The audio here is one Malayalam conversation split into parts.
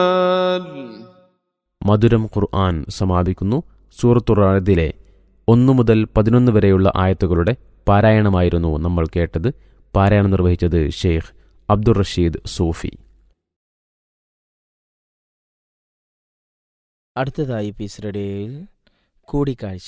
മധുരം ഖുർആൻ സമാപിക്കുന്നു സൂറത്തുറാദിലെ ഒന്നു മുതൽ പതിനൊന്ന് വരെയുള്ള ആയത്തുകളുടെ പാരായണമായിരുന്നു നമ്മൾ കേട്ടത് പാരായണം നിർവഹിച്ചത് ഷെയ്ഖ് അബ്ദുൾ റഷീദ് സൂഫി അടുത്തതായി പീസ് റേഡിയോയിൽ കൂടിക്കാഴ്ച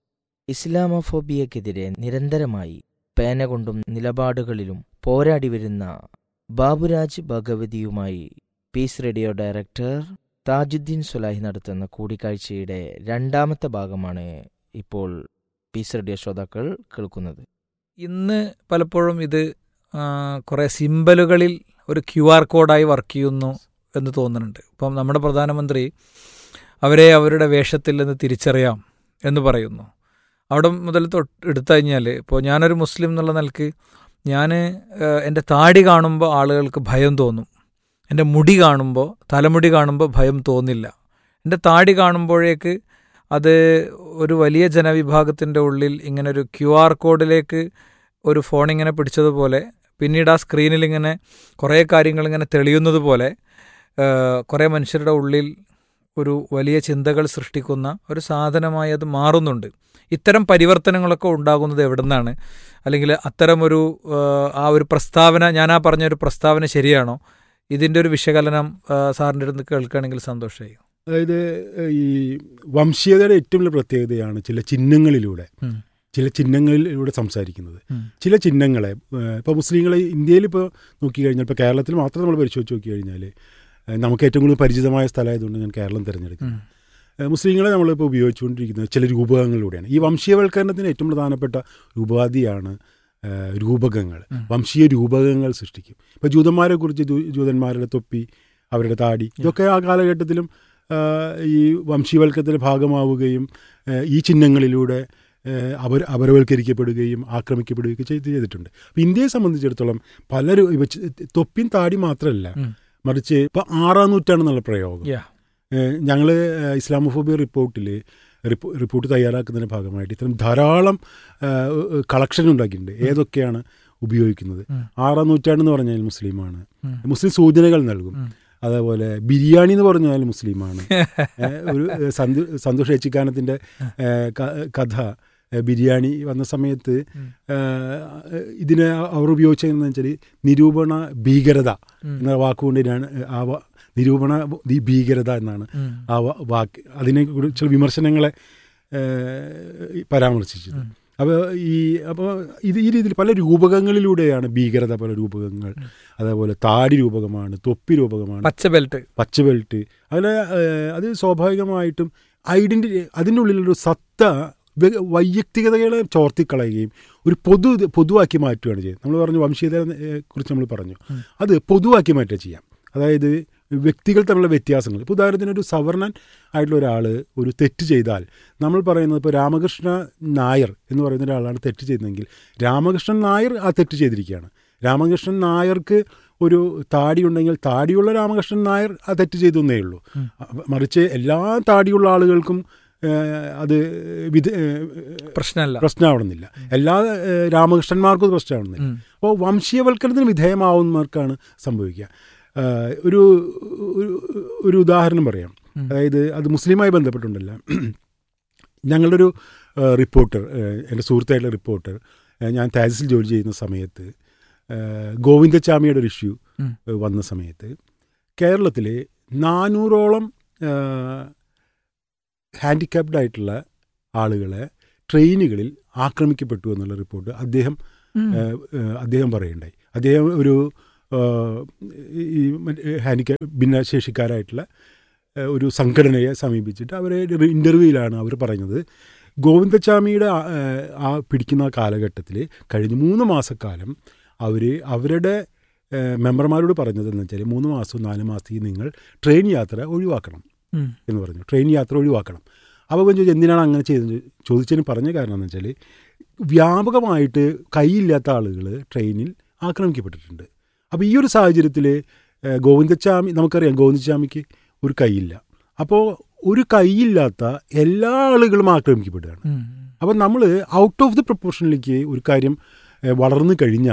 ഇസ്ലാമോഫോബിയക്കെതിരെ നിരന്തരമായി പേന കൊണ്ടും നിലപാടുകളിലും പോരാടി വരുന്ന ബാബുരാജ് ഭഗവതിയുമായി Peace Radio director Thajuddeen Sulahi നടത്തുന്ന കൂടിക്കാഴ്ചയുടെ രണ്ടാമത്തെ ഭാഗമാണ് ഇപ്പോൾ പീസ് റേഡിയോ ശ്രോതാക്കൾ കേൾക്കുന്നത് ഇന്ന് പലപ്പോഴും ഇത് ആ, കുറേ സിമ്പലുകളിൽ ഒരു ക്യു ആർ കോഡായി വർക്ക് ചെയ്യുന്നു എന്ന് തോന്നുന്നുണ്ട് ഇപ്പം നമ്മുടെ പ്രധാനമന്ത്രി അവരെ അവരുടെ വേഷത്തിൽ നിന്ന് തിരിച്ചറിയാം എന്ന് പറയുന്നു അവിടെ മുതൽ തൊട്ട് എടുത്തു കഴിഞ്ഞാൽ ഇപ്പോൾ ഞാനൊരു മുസ്ലിം എന്നുള്ള നിലക്ക് ഞാൻ എൻ്റെ താടി കാണുമ്പോൾ ആളുകൾക്ക് ഭയം തോന്നും എൻ്റെ മുടി കാണുമ്പോൾ തലമുടി കാണുമ്പോൾ ഭയം തോന്നില്ല എൻ്റെ താടി കാണുമ്പോഴേക്ക് അത് ഒരു വലിയ ജനവിഭാഗത്തിൻ്റെ ഉള്ളിൽ ഇങ്ങനെ ഒരു ക്യു ആർ കോഡിലേക്ക് ഒരു ഫോൺ ഇങ്ങനെ പിടിച്ചതുപോലെ പിന്നീട് ആ സ്ക്രീനിൽ ഇങ്ങനെ കുറേ കാര്യങ്ങൾ ഇങ്ങനെ തെളിയുന്നത് പോലെ ഏഹ്, കുറേ മനുഷ്യരുടെ ഉള്ളിൽ ഒരു വലിയ ചിന്തകൾ സൃഷ്ടിക്കുന്ന ഒരു സാധനമായി അത് മാറുന്നുണ്ട് ഇത്തരം പരിവർത്തനങ്ങളൊക്കെ ഉണ്ടാകുന്നത് എവിടെ നിന്നാണ് അല്ലെങ്കിൽ അത്തരമൊരു ഏഹ്, ആ ഒരു പ്രസ്താവന ഞാൻ ആ പറഞ്ഞ ഒരു പ്രസ്താവന ശരിയാണോ ഇതിൻ്റെ ഒരു വിശകലനം ഏഹ്, സാറിൻ്റെ അടുത്ത് കേൾക്കുകയാണെങ്കിൽ സന്തോഷമായി അതായത് ഈ വംശീയതയുടെ ഏറ്റവും വലിയ പ്രത്യേകതയാണ് ചില ചിഹ്നങ്ങളിലൂടെ ഉം. ചില ചിഹ്നങ്ങളിലൂടെ സംസാരിക്കുന്നത് ഉം. ചില ചിഹ്നങ്ങളെ ഇപ്പോൾ മുസ്ലിങ്ങളെ ഇന്ത്യയിൽ ഇപ്പോൾ നോക്കിക്കഴിഞ്ഞാൽ ഇപ്പോൾ കേരളത്തിൽ മാത്രം നമ്മൾ പരിശോധിച്ച് നോക്കി കഴിഞ്ഞാൽ നമുക്ക് ഏറ്റവും കൂടുതൽ പരിചിതമായ സ്ഥലമായതുകൊണ്ട് ഞാൻ കേരളം തിരഞ്ഞെടുക്കുന്നത് ഉം. ഏഹ് മുസ്ലിങ്ങളെ നമ്മളിപ്പോൾ ഉപയോഗിച്ചുകൊണ്ടിരിക്കുന്നത് ചില രൂപകങ്ങളിലൂടെയാണ് ഈ വംശീയവൽക്കരണത്തിന് ഏറ്റവും പ്രധാനപ്പെട്ട ഉപാധിയാണ് ഏഹ് രൂപകങ്ങൾ ഉം. വംശീയ രൂപകങ്ങൾ സൃഷ്ടിക്കും ഇപ്പോൾ ജൂതന്മാരെ കുറിച്ച് ജൂതന്മാരുടെ തൊപ്പി അവരുടെ താടി ഇതൊക്കെ ആ കാലഘട്ടത്തിലും ആഹ് ഈ വംശീയവൽക്കരണത്തിൻ്റെ ഭാഗമാവുകയും ഏഹ് ഈ ചിഹ്നങ്ങളിലൂടെ ഏഹ് അവർ അപരവൽക്കരിക്കപ്പെടുകയും ആക്രമിക്കപ്പെടുകയൊക്കെ ചെയ്ത് ചെയ്തിട്ടുണ്ട് അപ്പോൾ ഇന്ത്യയെ സംബന്ധിച്ചിടത്തോളം പലരും ഇപ്പൊ ചി- തൊപ്പിയും താടി മാത്രമല്ല ഉം. മറിച്ച് ഇപ്പോൾ ആറാം നൂറ്റാണ്ടെന്നുള്ള പ്രയോഗം Yeah. ഞങ്ങൾ ഇസ്ലാമോഫോബിയ റിപ്പോർട്ടിൽ റിപ്പോർട്ട് തയ്യാറാക്കുന്നതിൻ്റെ ഭാഗമായിട്ട് ഇത്തരം ധാരാളം കളക്ഷൻ ഉണ്ടാക്കിയിട്ടുണ്ട് ഏതൊക്കെയാണ് ഉപയോഗിക്കുന്നത് ഉം. ആറാം നൂറ്റാണ്ടെന്ന് പറഞ്ഞാൽ മുസ്ലിമാണ് ഉം. മുസ്ലിം സൂചനകൾ നൽകും ഉം. അതേപോലെ ബിരിയാണി എന്ന് പറഞ്ഞാൽ മുസ്ലിമാണ് ഏ, ഒരു ഏ, സന്തു സന്തോഷ് ഏച്ചിക്കാനത്തിൻ്റെ ഏ, ക- കഥ ഏ, ബിരിയാണി വന്ന സമയത്ത് ഉം. ഏ, ഇതിനെ അവർ ഉപയോഗിച്ചതെന്ന് വെച്ചാൽ നിരൂപണ ഭീകരത ഉം. എന്ന വാക്കുകൊണ്ടിനാണ് ആ വ- നിരൂപണ ഭീ- ഭീകരത എന്നാണ് ഉം. ആ വ- വാക്ക് അതിനെ കുറിച്ചുള്ള വിമർശനങ്ങളെ ഏ, പരാമർശിച്ചത് ഉം. അപ്പോൾ ഈ അപ്പോൾ ഇത് ഈ രീതിയിൽ പല രൂപകങ്ങളിലൂടെയാണ് ഭീകരത പല രൂപകങ്ങൾ അതേപോലെ താടി രൂപകമാണ് തൊപ്പി രൂപകമാണ് പച്ച ബെൽറ്റ് പച്ച ബെൽറ്റ് അങ്ങനെ ഏഹ്, അത് സ്വാഭാവികമായിട്ടും ഐഡൻറ്റി അതിൻ്റെ ഉള്ളിലൊരു സത്ത വ്യ- വൈയക്തികതകളെ ചോർത്തിക്കളയുകയും ഒരു പൊതു പൊതുവാക്കി മാറ്റുകയാണ് ചെയ്യുന്നത് നമ്മൾ പറഞ്ഞു വംശീയതയെ കുറിച്ച് നമ്മൾ പറഞ്ഞു ഉം. അത് പൊതുവാക്കി മാറ്റുക ചെയ്യാം അതായത് വ്യക്തികൾ തമ്മിലുള്ള വ്യത്യാസങ്ങൾ ഇപ്പോൾ ഉദാഹരണത്തിന് ഒരു സവർണൻ ആയിട്ടുള്ള ഒരാൾ ഒരു തെറ്റ് ചെയ്താൽ നമ്മൾ പറയുന്നത് ഇപ്പോൾ രാമകൃഷ്ണ നായർ എന്ന് പറയുന്ന ഒരാളാണ് തെറ്റ് ചെയ്തതെങ്കിൽ രാമകൃഷ്ണൻ നായർ ആ തെറ്റ് ചെയ്തിരിക്കുകയാണ് രാമകൃഷ്ണൻ നായർക്ക് ഒരു താടി ഉണ്ടെങ്കിൽ താടിയുള്ള രാമകൃഷ്ണൻ നായർ ആ തെറ്റ് ചെയ്തു എന്നേ ഉള്ളൂ ഉം. അപ്പ- മറിച്ച് എല്ലാ താടിയുള്ള ആളുകൾക്കും ഏഹ്, അത് വിധ ഏഹ്, പ്രശ്നമല്ല പ്രശ്നമാവണമെന്നില്ല എല്ലാ ഏഹ്, രാമകൃഷ്ണന്മാർക്കും അത് പ്രശ്നമാവണമെന്നില്ല ഉം. അപ്പോൾ വംശീയവൽക്കരണത്തിന് വിധേയമാവുന്നവർക്കാണ് സംഭവിക്കുക ആഹ് ഒരു ഒരു- ഒരു ഉദാഹരണം പറയാം ഉം. അതായത് അത് മുസ്ലിമായി ബന്ധപ്പെട്ടുണ്ടല്ല ഞങ്ങളുടെ ഒരു ആഹ് റിപ്പോർട്ടർ ആഹ് എൻ്റെ സുഹൃത്തായിട്ടുള്ള റിപ്പോർട്ടർ ആഹ് ഞാൻ താജിസിൽ ജോലി ചെയ്യുന്ന സമയത്ത് ആഹ് ഗോവിന്ദച്ചാമിയുടെ ഒരു ഇഷ്യൂ ഉം. ആഹ് വന്ന സമയത്ത് കേരളത്തിലെ നാനൂറോളം ഹാൻഡിക്യാപ്ഡ് ആയിട്ടുള്ള ആളുകളെ ട്രെയിനുകളിൽ ആക്രമിക്കപ്പെട്ടു എന്നുള്ള റിപ്പോർട്ട് അദ്ദേഹം ഉം. ഏഹ്, ഏഹ്, അദ്ദേഹം പറയുണ്ടായി അദ്ദേഹം ഒരു ഏഹ്, ഈ ഹാൻഡിക്യാപ് ഭിന്നശേഷിക്കാരായിട്ടുള്ള ഏഹ്, ഒരു സംഘടനയെ സമീപിച്ചിട്ട് അവരെ ഇൻ്റർവ്യൂയിലാണ് അവർ പറയുന്നത് ഗോവിന്ദച്ചാമിയുടെ ആ, ഏഹ്, ആ പിടിക്കുന്ന കാലഘട്ടത്തിൽ കഴിഞ്ഞ മൂന്ന് മാസക്കാലം അവർ അവരുടെ ഏഹ്, മെമ്പർമാരോട് പറഞ്ഞതെന്ന് വെച്ചാൽ മൂന്ന് മാസവും നാല് മാസത്തേക്ക് നിങ്ങൾ ട്രെയിൻ യാത്ര ഒഴിവാക്കണം ഉം. എന്ന് പറഞ്ഞു ട്രെയിൻ യാത്ര ഒഴിവാക്കണം അപ്പോൾ ഇവൻ ചോദിച്ചു എന്തിനാണ് അങ്ങനെ ചെയ്തത് ചോദിച്ചതിന് പറഞ്ഞ കാരണം എന്ന് വെച്ചാൽ വ്യാപകമായിട്ട് കൈയില്ലാത്ത ആളുകൾ ട്രെയിനിൽ ആക്രമിക്കപ്പെട്ടിട്ടുണ്ട് അപ്പോൾ ഈ ഒരു സാഹചര്യത്തിൽ ഗോവിന്ദച്ചാമി നമുക്കറിയാം ഗോവിന്ദച്ചാമിക്ക് ഒരു കൈയില്ല അപ്പോൾ ഒരു കൈയില്ലാത്ത എല്ലാ ആളുകളും ആക്രമിക്കപ്പെടുകയാണ് ഉം. അപ്പം നമ്മൾ ഔട്ട് ഓഫ് ദി പ്രൊപ്പോർഷനിലേക്ക് ഒരു കാര്യം ഏഹ്, വളർന്നു കഴിഞ്ഞാൽ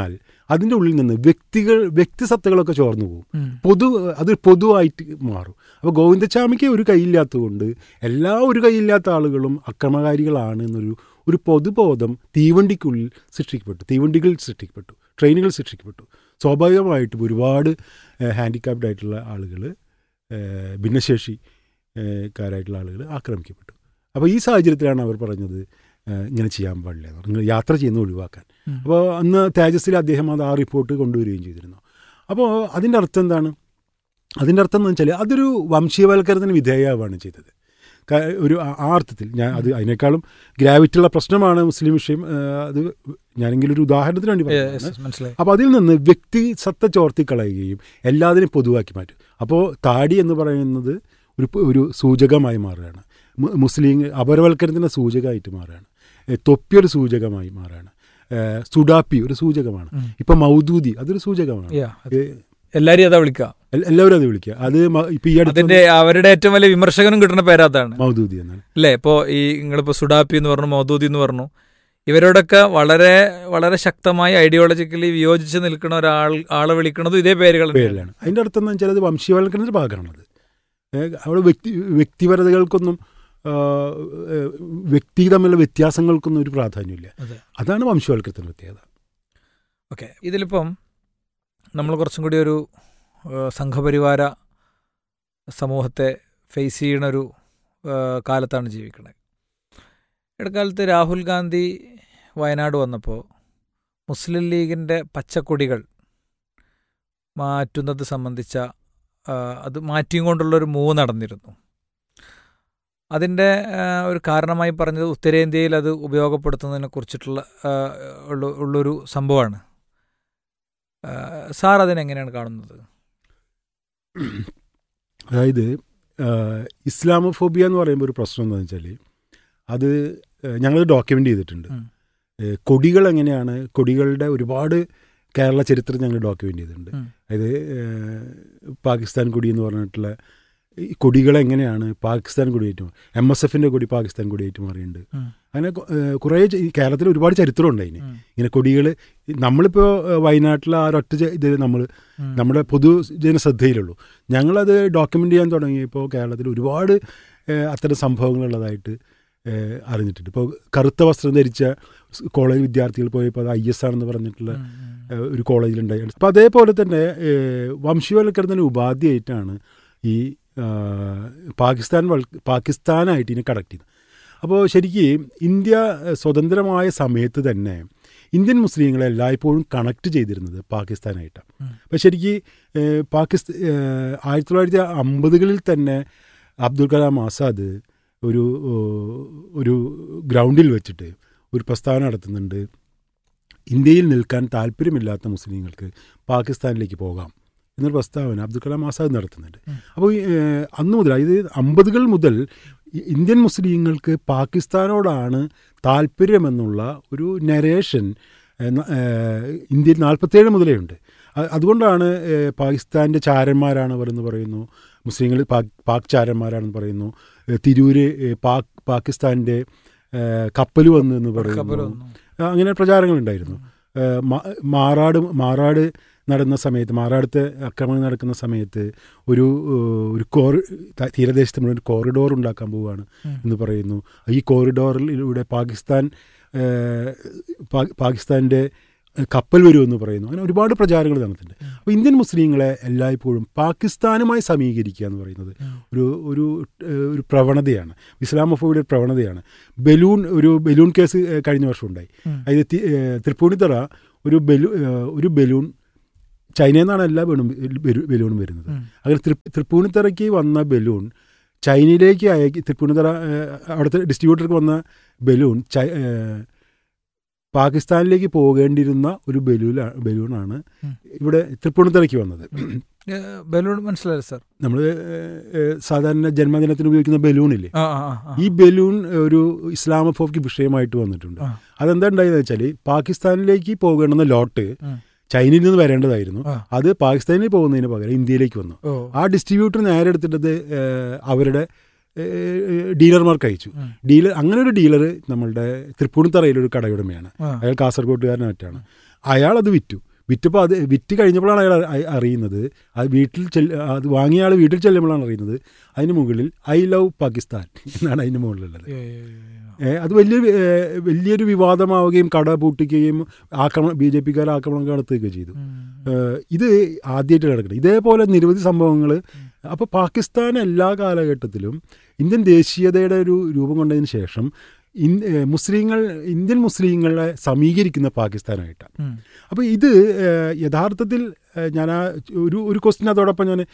അതിൻ്റെ ഉള്ളിൽ നിന്ന് വ്യക്തികൾ വ്യക്തിസത്തകളൊക്കെ ചോർന്നു പോകും ഉം. പൊതു അത് പൊതുവായിട്ട് മാറും അപ്പോൾ ഗോവിന്ദച്ചാമിക്ക് ഒരു കൈയില്ലാത്തതുകൊണ്ട് എല്ലാ ഒരു കൈയില്ലാത്ത ആളുകളും അക്രമകാരികളാണ് എന്നൊരു ഒരു പൊതുബോധം തീവണ്ടിക്കുള്ളിൽ സൃഷ്ടിക്കപ്പെട്ടു തീവണ്ടികൾ സൃഷ്ടിക്കപ്പെട്ടു ട്രെയിനുകൾ സൃഷ്ടിക്കപ്പെട്ടു സ്വാഭാവികമായിട്ടും ഒരുപാട് ഹാൻഡിക്കാപ്ഡ് ആയിട്ടുള്ള ആളുകൾ ഭിന്നശേഷി ഏഹ്, കാരായിട്ടുള്ള ആളുകൾ ആക്രമിക്കപ്പെട്ടു അപ്പോൾ ഈ സാഹചര്യത്തിലാണ് അവർ പറഞ്ഞത് ഏഹ്, ഇങ്ങനെ ചെയ്യാൻ പാടില്ല എന്ന് പറഞ്ഞു. നിങ്ങൾ യാത്ര ചെയ്യുന്നത് ഒഴിവാക്കാൻ ഉം. അപ്പോൾ അന്ന് തേജസ്സിൽ അദ്ദേഹം അത് ആ റിപ്പോർട്ട് കൊണ്ടുവരികയും ചെയ്തിരുന്നു അപ്പോൾ അതിൻ്റെ അർത്ഥം എന്താണ് അതിൻ്റെ അർത്ഥം എന്ന് വെച്ചാൽ അതൊരു വംശീയവൽക്കരണത്തിന് വിധേയമാവുകയാണ് ചെയ്തത് ക- ഒരു ആ ആ അർത്ഥത്തിൽ ഞാൻ അത് അതിനേക്കാളും ഗ്രാവിറ്റിയുള്ള പ്രശ്നമാണ് മുസ്ലിം വിഷയം ഏഹ്, അത് ഞാനെങ്കിലും ഒരു ഉദാഹരണത്തിന് വേണ്ടി Yes, പറഞ്ഞതാണ് മനസ്സിലായി അപ്പോൾ അതിൽ നിന്ന് വ്യക്തി സത്ത ചോർത്തി കളയുകയും എല്ലാത്തിനെയും പൊതുവാക്കി മാറ്റും അപ്പോൾ താടി എന്ന് പറയുന്നത് ഒരു ഒരു സൂചകമായി മാറുകയാണ് മു- മുസ്ലിം അപരവൽക്കരണത്തിൻ്റെ സൂചകമായിട്ട് മാറുകയാണ് ഏ, തൊപ്പി ഒരു സൂചകമായി മാറുകയാണ് ഏ, സുഡാപ്പി ഒരു സൂചകമാണ് ഉം. ഇപ്പം മൗദൂദി അതൊരു സൂചകമാണ് Yeah, അത് ഏ, എല്ലാരും അതാ വിളിക്കുക എൽ- എല്ലാവരും അത് വിളിക്കുക അത് മ- ഇപ്പം ഈ അടുത്ത് അതിന്റെ അവരുടെ ഏറ്റവും വലിയ വിമർശകനും കിട്ടുന്ന പേരാതാണ് മൗദൂദി എന്നാണ് അല്ലേ ഇപ്പോ ഈ നിങ്ങളിപ്പോ സുഡാപ്പി എന്ന് പറഞ്ഞു മൗദൂദി എന്ന് പറഞ്ഞു ഇവരോടൊക്കെ വളരെ വളരെ ശക്തമായി ഐഡിയോളജിക്കലി വിയോജിച്ച് നിൽക്കുന്ന ഒരാൾ ആളെ വിളിക്കുന്നതും ഇതേ പേരുകൾ പേരിലാണ് അതിൻ്റെ അർത്ഥം എന്ന് വെച്ചാൽ അത് വംശീയവൽക്കരണത്തിൻ്റെ ഭാഗമാണത് ഏ, അവിടെ വ്യക്തി വ്യക്തിപരതകൾക്കൊന്നും ആ, ഏ, വ്യക്തി തമ്മിലുള്ള വ്യത്യാസങ്ങൾക്കൊന്നും ഒരു പ്രാധാന്യമില്ല അതെ. അതാണ് വംശീയവൽക്കരണത്തിൻ്റെ പ്രത്യേകത ഓക്കെ ഇതിലിപ്പം നമ്മൾ കുറച്ചും കൂടി ഒരു ഏഹ്, സംഘപരിവാര സമൂഹത്തെ ഫേസ് ചെയ്യണ ഒരു ഏഹ്, കാലത്താണ് ജീവിക്കുന്നത് ഇടക്കാലത്ത് രാഹുൽ ഗാന്ധി വയനാട് വന്നപ്പോൾ മുസ്ലിം ലീഗിൻ്റെ പച്ചക്കൊടികൾ മാറ്റുന്നത് സംബന്ധിച്ച ആ, അത് മാറ്റിയും കൊണ്ടുള്ളൊരു മൂവ് നടന്നിരുന്നു അതിൻ്റെ ആ, ഒരു കാരണമായി പറഞ്ഞത് ഉത്തരേന്ത്യയിൽ അത് ഉപയോഗപ്പെടുത്തുന്നതിനെ കുറിച്ചിട്ടുള്ള ആ, ഉള്ള ഉള്ളൊരു സംഭവമാണ് ആ, സാർ അതിനെങ്ങനെയാണ് കാണുന്നത് അതായത് ആ, ഇസ്ലാമോഫോബിയ എന്ന് പറയുമ്പോൾ ഒരു പ്രശ്നം എന്താണെന്ന് വെച്ചാൽ അത് ഞങ്ങൾ ഡോക്യുമെൻ്റ് ചെയ്തിട്ടുണ്ട് ഉം. ഏ, കൊടികൾ എങ്ങനെയാണ് കൊടികളുടെ ഒരുപാട് കേരള ചരിത്രം ഞങ്ങൾ ഡോക്യുമെൻ്റ് ചെയ്തിട്ടുണ്ട് ഉം. അതായത് ഏ, പാകിസ്ഥാൻ കൊടി എന്ന് പറഞ്ഞിട്ടുള്ള ഈ കൊടികൾ എങ്ങനെയാണ് പാകിസ്ഥാൻ കൊടിയായിട്ട് എം എസ് എഫിൻ്റെ കൊടി പാകിസ്ഥാൻ കൊടിയായിട്ട് മാറിയിട്ടുണ്ട് ഉം. അങ്ങനെ കൊ- ഏ, കുറേ ച- ഈ കേരളത്തിൽ ഒരുപാട് ചരിത്രമുണ്ട് അതിന് ഉം. ഇങ്ങനെ കൊടികൾ നമ്മളിപ്പോൾ വയനാട്ടിലെ ആ ഒരൊറ്റ ച- ഇത് നമ്മൾ ഉം. നമ്മുടെ പൊതുജന ശ്രദ്ധയിലുള്ളൂ ഞങ്ങളത് ഡോക്യുമെൻ്റ് ചെയ്യാൻ തുടങ്ങിയപ്പോൾ കേരളത്തിൽ ഒരുപാട് ഏഹ്, അത്തരം സംഭവങ്ങളുള്ളതായിട്ട് ഏഹ്, അറിഞ്ഞിട്ടുണ്ട് ഇപ്പോൾ കറുത്ത വസ്ത്രം ധരിച്ച സ് കോളേജ് വിദ്യാർത്ഥികൾ പോയപ്പോൾ അത് ഐ എസ് ആണെന്ന് പറഞ്ഞിട്ടുള്ള ഉം, ഉം. ഏഹ്, ഒരു കോളേജിലുണ്ടായി അപ്പോൾ അതേപോലെ തന്നെ ഏഹ്, വംശീയവൽക്കരണത്തിന് ഉപാധിയായിട്ടാണ് ഈ ആ, പാകിസ്ഥാൻ വൽ പാകിസ്ഥാനായിട്ട് ഇതിനെ കണക്ട് ചെയ്തത് അപ്പോൾ ശരിക്കും ഇന്ത്യ ഏഹ്, സ്വതന്ത്രമായ സമയത്ത് തന്നെ ഇന്ത്യൻ മുസ്ലിങ്ങളെ എല്ലായ്പ്പോഴും കണക്ട് ചെയ്തിരുന്നത് പാകിസ്ഥാനായിട്ടാണ് ഉം. അപ്പോൾ ശരിക്കും പാകിസ്ഥാൻ ആയിരത്തി തൊള്ളായിരത്തി അമ്പതുകളിൽ തന്നെ അബ്ദുൽ കലാം ആസാദ് ഒരു ഏഹ്, ഒരു ഗ്രൗണ്ടിൽ വെച്ചിട്ട് ഒരു പ്രസ്താവന നടത്തുന്നുണ്ട് ഇന്ത്യയിൽ നിൽക്കാൻ താല്പര്യമില്ലാത്ത മുസ്ലിങ്ങൾക്ക് പാകിസ്ഥാനിലേക്ക് പോകാം എന്നൊരു പ്രസ്താവന അബ്ദുൽ കലാം ആസാദ് നടത്തുന്നുണ്ട് ഉം. അപ്പോൾ ഈ, ഏഹ്, അന്ന് മുതൽ അതായത് അമ്പതുകൾ മുതൽ ഈ ഇന്ത്യൻ മുസ്ലിങ്ങൾക്ക് പാകിസ്ഥാനോടാണ് താല്പര്യമെന്നുള്ള ഒരു നരേഷൻ ഇന്ത്യയിൽ നാൽപ്പത്തേഴ് മുതലേ ഉണ്ട് അ- അതുകൊണ്ടാണ് ഏഹ്, പാകിസ്ഥാൻ്റെ ചാരന്മാരാണ് അവരെന്ന് പറയുന്നു മുസ്ലിങ്ങൾ പാക് പാക് ചാരന്മാരാണെന്ന് പറയുന്നു ഏഹ്, തിരൂര് ഏഹ്, പാക് പാകിസ്ഥാൻ്റെ ഏഹ്, കപ്പൽ വന്നു എന്ന് കപ്പൽ പറയുന്നു വന്നു. ആ, അങ്ങനെ പ്രചാരങ്ങളുണ്ടായിരുന്നു ഏഹ്, മാ- മാറാട് മാറാട് നടന്ന സമയത്ത് മാറാടത്തെ ആക്രമണം നടക്കുന്ന സമയത്ത് ഒരു ഏഹ്, ഒരു കോറി ത- തീരദേശത്ത് മുഴുവൻ ഒരു കോറിഡോർ ഉണ്ടാക്കാൻ പോവുകയാണ് ഉം. എന്ന് പറയുന്നു ഈ കോറിഡോറിലൂടെ പാകിസ്ഥാൻ ഏഹ്, പാ- പാകിസ്ഥാൻ്റെ ഏഹ്, കപ്പൽ വരുമെന്ന് പറയുന്നു അങ്ങനെ ഒരുപാട് പ്രചാരങ്ങൾ നടന്നിട്ടുണ്ട് അപ്പോൾ ഇന്ത്യൻ മുസ്ലിങ്ങളെ എല്ലായ്പ്പോഴും പാകിസ്ഥാനുമായി സമീകരിക്കുക എന്ന് പറയുന്നത് ഉം. ഒരു ഒരു ഏഹ്, ഒരു പ്രവണതയാണ് ഇസ്ലാമോഫോബിയുടെ ഒരു പ്രവണതയാണ് ബലൂൺ ഒരു ബലൂൺ കേസ് ഏഹ്, കഴിഞ്ഞ വർഷം ഉണ്ടായി ഉം. അതായത് തി- ഏഹ്, തൃപ്പൂണിത്തറ ഒരു ബലൂ ഏഹ്, ഒരു ബലൂൺ ചൈനയിൽ നിന്നാണ് എല്ലാ ബലൂൺ ബലൂണും വരുന്നത് ഉം. അങ്ങനെ തൃ തൃപ്പൂണിത്തറയ്ക്ക് വന്ന ബലൂൺ ചൈനയിലേക്ക് അയക്കി തൃപ്പൂണിത്തറ ഏഹ്, അവിടുത്തെ ഡിസ്ട്രിബ്യൂട്ടർക്ക് വന്ന ബലൂൺ ചൈ ഏഹ്, പാകിസ്ഥാനിലേക്ക് പോകേണ്ടിയിരുന്ന ഒരു ബലൂല ബലൂണാണ് ഉം. ഇവിടെ തൃപ്പൂണിത്തറയ്ക്ക് വന്നത് ഏഹ്, ബലൂൺ മനസ്സിലായി സാർ നമ്മൾ സാധാരണ ജന്മദിനത്തിന് ഉപയോഗിക്കുന്ന ബലൂണില്ലേ ആ ആ, ആ, ആ. ഈ ബലൂൺ ഒരു ഇസ്ലാമോഫോബിക്ക് വിഷയമായിട്ട് വന്നിട്ടുണ്ട് ആ. അതെന്താ ഉണ്ടായെന്ന് വെച്ചാൽ പാകിസ്ഥാനിലേക്ക് പോകണമെന്ന ലോട്ട് ഉം. ചൈനയിൽ നിന്ന് വരേണ്ടതായിരുന്നു ആ. അത് പാകിസ്ഥാനിൽ പോകുന്നതിന് പകരം ഇന്ത്യയിലേക്ക് വന്നു ഓ ആ ഡിസ്ട്രിബ്യൂട്ടർ നേരെ എടുത്തിട്ടത് ഏഹ്, അവരുടെ ഏഹ്, ഡീലർമാർക്ക് അയച്ചു ഉം. ഡീലർ അങ്ങനെ ഒരു ഡീലർ നമ്മളുടെ തൃപ്പൂണിത്തറയിലൊരു കടയുടമയാണ് ആ. അയാൾ കാസർഗോട്ടുകാരനായിട്ടാണ് അയാൾ അത് വിറ്റു വിറ്റപ്പോൾ അത് വിറ്റ് കഴിഞ്ഞപ്പോഴാണ് അയാൾ അ- അറിയുന്നത് അത് വീട്ടിൽ ചെല്ല അത് വാങ്ങിയ ആൾ വീട്ടിൽ ചെല്ലുമ്പോഴാണ് അറിയുന്നത് അതിന് മുകളിൽ ഐ ലവ് പാകിസ്ഥാൻ എന്നാണ് അതിന് മുകളിലുള്ളത് ഏ, അത് വലിയ ഏ, വലിയൊരു വിവാദമാവുകയും കട പൂട്ടിക്കുകയും ആക്രമണം ബി ജെ പിക്കാർ ആക്രമണം നടത്തുകയൊക്കെ ചെയ്തു ഏഹ് ഇത് ആദ്യമായിട്ട് നടക്കുന്നത് ഇതേപോലെ നിരവധി സംഭവങ്ങൾ അപ്പോൾ പാകിസ്ഥാൻ എല്ലാ കാലഘട്ടത്തിലും ഇന്ത്യൻ ദേശീയതയുടെ ഒരു രൂപം കൊണ്ടതിന് ശേഷം ഇൻ ഏഹ് മുസ്ലിങ്ങൾ ഇന്ത്യൻ മുസ്ലിങ്ങളെ സമീകരിക്കുന്ന പാകിസ്ഥാനായിട്ടാണ് അപ്പോൾ ഇത് ഏഹ് യഥാർത്ഥത്തിൽ ഏഹ് ഞാൻ ആ ഒരു ഒരു ക്വസ്റ്റ്യൻ അതോടൊപ്പം ഞാൻ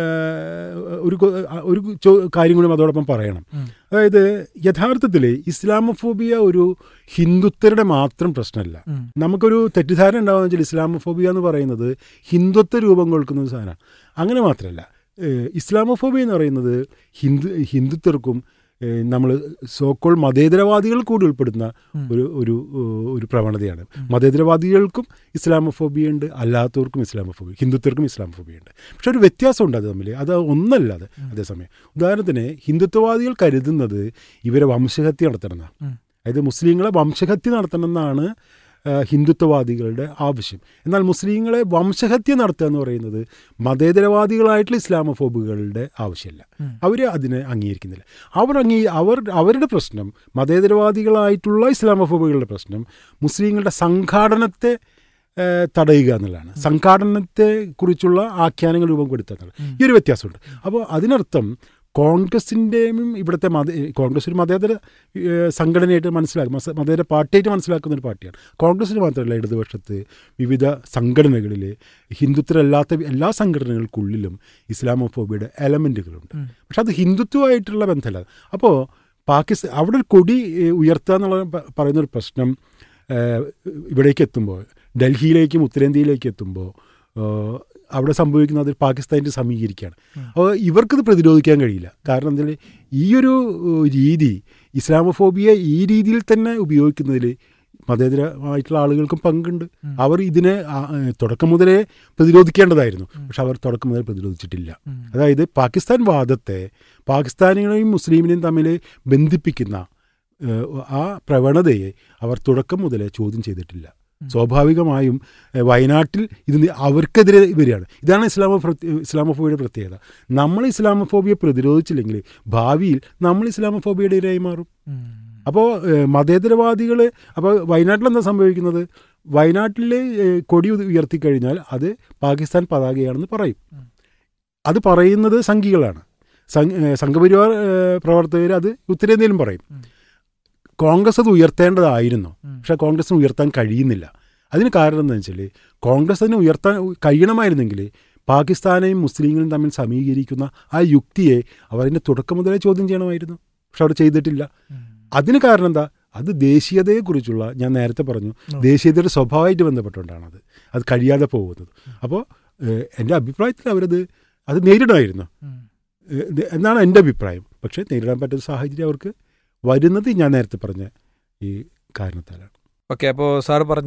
ഏഹ് ഒരു കൊ- ഒരു ചോ- കാര്യം കൂടി അതോടൊപ്പം പറയണം ഉം. അതായത് യഥാർത്ഥത്തിൽ ഇസ്ലാമോഫോബിയ ഒരു ഹിന്ദുത്വരുടെ മാത്രം പ്രശ്നമല്ല നമുക്കൊരു തെറ്റിദ്ധാരണ ഉണ്ടാവുക വെച്ചാൽ ഇസ്ലാമോഫോബിയ എന്ന് പറയുന്നത് ഹിന്ദുത്വ രൂപം കൊള്ളുന്ന ഒരു സാധനമാണ് അങ്ങനെ മാത്രമല്ല ഏഹ് ഇസ്ലാമോഫോബിയ എന്ന് പറയുന്നത് ഹിന്ദു ഹിന്ദുത്വർക്കും നമ്മൾ സോക്കോൾ മതേതരവാദികൾ കൂടി ഉൾപ്പെടുന്ന ഉം. ഒരു ഒരു ഏഹ് ഒരു പ്രവണതയാണ് മതേതരവാദികൾക്കും ഇസ്ലാമോഫോബിയ ഉണ്ട് അല്ലാത്തവർക്കും ഇസ്ലാമോഫോബിയ ഹിന്ദുത്വർക്കും ഇസ്ലാമോഫോബിയ ഉണ്ട് പക്ഷെ ഒരു വ്യത്യാസമുണ്ട് അത് തമ്മിൽ അത് ഒന്നല്ല അത് അതേസമയം ഉദാഹരണത്തിന് ഹിന്ദുത്വവാദികൾ കരുതുന്നത് ഇവരെ വംശഹത്യ നടത്തണമെന്നാണ് ഉം. അതായത് മുസ്ലിങ്ങളെ വംശഹത്യ നടത്തണമെന്നാണ് ആ, ഹിന്ദുത്വവാദികളുടെ ആവശ്യം എന്നാൽ മുസ്ലിങ്ങളെ വംശഹത്യ നടത്തുക എന്ന് പറയുന്നത് മതേതരവാദികളായിട്ടുള്ള ഇസ്ലാമോഫോബുകളുടെ ആവശ്യമല്ല ഉം. അവർ അതിനെ അംഗീകരിക്കുന്നില്ല അവർ അംഗീ അവർ അവരുടെ പ്രശ്നം മതേതരവാദികളായിട്ടുള്ള ഇസ്ലാമോഫോബുകളുടെ പ്രശ്നം മുസ്ലിങ്ങളുടെ സംഘാടനത്തെ ഏ, തടയുക എന്നുള്ളതാണ് സംഘാടനത്തെ കുറിച്ചുള്ള ആഖ്യാനങ്ങൾ രൂപം കൊടുത്തുക എന്നുള്ളത് ഉം. ഈ ഒരു വ്യത്യാസമുണ്ട് അപ്പോൾ അതിനർത്ഥം കോൺഗ്രസിൻ്റെയും ഇവിടുത്തെ മത കോൺഗ്രസ് ഒരു മതേതര ഏഹ്, സംഘടനയായിട്ട് മനസ്സിലാക്കും മസ- മതേതര പാർട്ടിയായിട്ട് മനസ്സിലാക്കുന്ന ഒരു പാർട്ടിയാണ് കോൺഗ്രസിന് മാത്രമല്ല ഇടതുപക്ഷത്ത് വിവിധ സംഘടനകളിൽ ഹിന്ദുത്വരല്ലാത്ത എല്ലാ സംഘടനകൾക്കുള്ളിലും ഇസ്ലാമോഫോബിയുടെ എലമെൻറ്റുകളുണ്ട് ഉം. പക്ഷെ അത് ഹിന്ദുത്വമായിട്ടുള്ള ബന്ധമല്ല അപ്പോൾ പാകിസ്ഥാൻ അവിടെ ഒരു കൊടി ഏഹ്, ഉയർത്തുക എന്നുള്ള പ- പറയുന്നൊരു പ്രശ്നം ഏഹ്, ഇവിടേക്ക് എത്തുമ്പോൾ ഡൽഹിയിലേക്കും ഉത്തരേന്ത്യയിലേക്ക് എത്തുമ്പോൾ ഏഹ്, അവിടെ സംഭവിക്കുന്നത് പാകിസ്ഥാനിൽ സമീകരിക്കുകയാണ് അപ്പോൾ ഇവർക്കത് പ്രതിരോധിക്കാൻ കഴിയില്ല കാരണം എന്താ വെച്ചാൽ ഈ ഒരു ഏഹ്, രീതി ഇസ്ലാമോഫോബിയെ ഈ രീതിയിൽ തന്നെ ഉപയോഗിക്കുന്നതിൽ മതേതരമായിട്ടുള്ള ആളുകൾക്കും പങ്കുണ്ട് ഉം. അവർ ഇതിനെ ആ, ഏഹ്, തുടക്കം മുതലേ പ്രതിരോധിക്കേണ്ടതായിരുന്നു പക്ഷെ അവർ തുടക്കം മുതൽ പ്രതിരോധിച്ചിട്ടില്ല അതായത് പാകിസ്ഥാൻ വാദത്തെ പാകിസ്ഥാനികളെയും മുസ്ലിമിനെയും തമ്മിൽ ബന്ധിപ്പിക്കുന്ന ഏഹ്, ആ പ്രവണതയെ അവർ തുടക്കം മുതലേ ചോദ്യം ചെയ്തിട്ടില്ല ഉം. സ്വാഭാവികമായും ഏഹ്, വയനാട്ടിൽ ഇത് നി- അവർക്കെതിരെ വരികയാണ് ഇതാണ് ഇസ്ലാമോ പ്രത്യ- ഇസ്ലാമോഫോബിയുടെ പ്രത്യേകത നമ്മൾ ഇസ്ലാമോഫോബിയെ പ്രതിരോധിച്ചില്ലെങ്കിൽ ഭാവിയിൽ നമ്മൾ ഇസ്ലാമോഫോബിയുടെ ഇരയായി മാറും അപ്പോൾ മതേതരവാദികൾ അപ്പോൾ വയനാട്ടിൽ എന്താ സംഭവിക്കുന്നത് വയനാട്ടിൽ ഏഹ്, കൊടി ഉയ- ഉയർത്തിക്കഴിഞ്ഞാൽ അത് പാകിസ്ഥാൻ പതാകയാണെന്ന് പറയും ഉം. അത് പറയുന്നത് സംഘികളാണ് സംഘ- ഏഹ്, സംഘപരിവാർ പ്രവർത്തകർ അത് ഉത്തരേന്ത്യയിലും പറയും ഉം. കോൺഗ്രസ് അത് ഉയർത്തേണ്ടതായിരുന്നു പക്ഷേ കോൺഗ്രസിന് ഉയർത്താൻ കഴിയുന്നില്ല അതിന് കാരണം എന്താണെന്ന് വെച്ചാൽ കോൺഗ്രസിന് ഉയർത്താൻ കഴിയണമായിരുന്നെങ്കിൽ പാകിസ്ഥാനെയും മുസ്ലിങ്ങളും തമ്മിൽ സമീകരിക്കുന്ന ആ യുക്തിയെ അവരതിൻ്റെ തുടക്കം മുതലേ ചോദ്യം ചെയ്യണമായിരുന്നു പക്ഷെ അവർ ചെയ്തിട്ടില്ല അതിന് കാരണം എന്താ അത് ദേശീയതയെക്കുറിച്ചുള്ള ഞാൻ നേരത്തെ പറഞ്ഞു ഉം. ദേശീയതയുടെ സ്വഭാവമായിട്ട് ബന്ധപ്പെട്ടുകൊണ്ടാണ് അത് അത് കഴിയാതെ പോകുന്നത് അപ്പോൾ ഏഹ്, എൻ്റെ അഭിപ്രായത്തിൽ അവരത് അത് നേരിടണമായിരുന്നു ഏഹ്, ഇത് എന്നാണ് എൻ്റെ അഭിപ്രായം പക്ഷേ നേരിടാൻ പറ്റുന്ന സാഹചര്യം അവർക്ക് വരുന്നത് ഞാൻ നേരത്തെ പറഞ്ഞ ഈ കാരണത്താലാണ് ഓക്കെ അപ്പോൾ സാറ് പറഞ്ഞ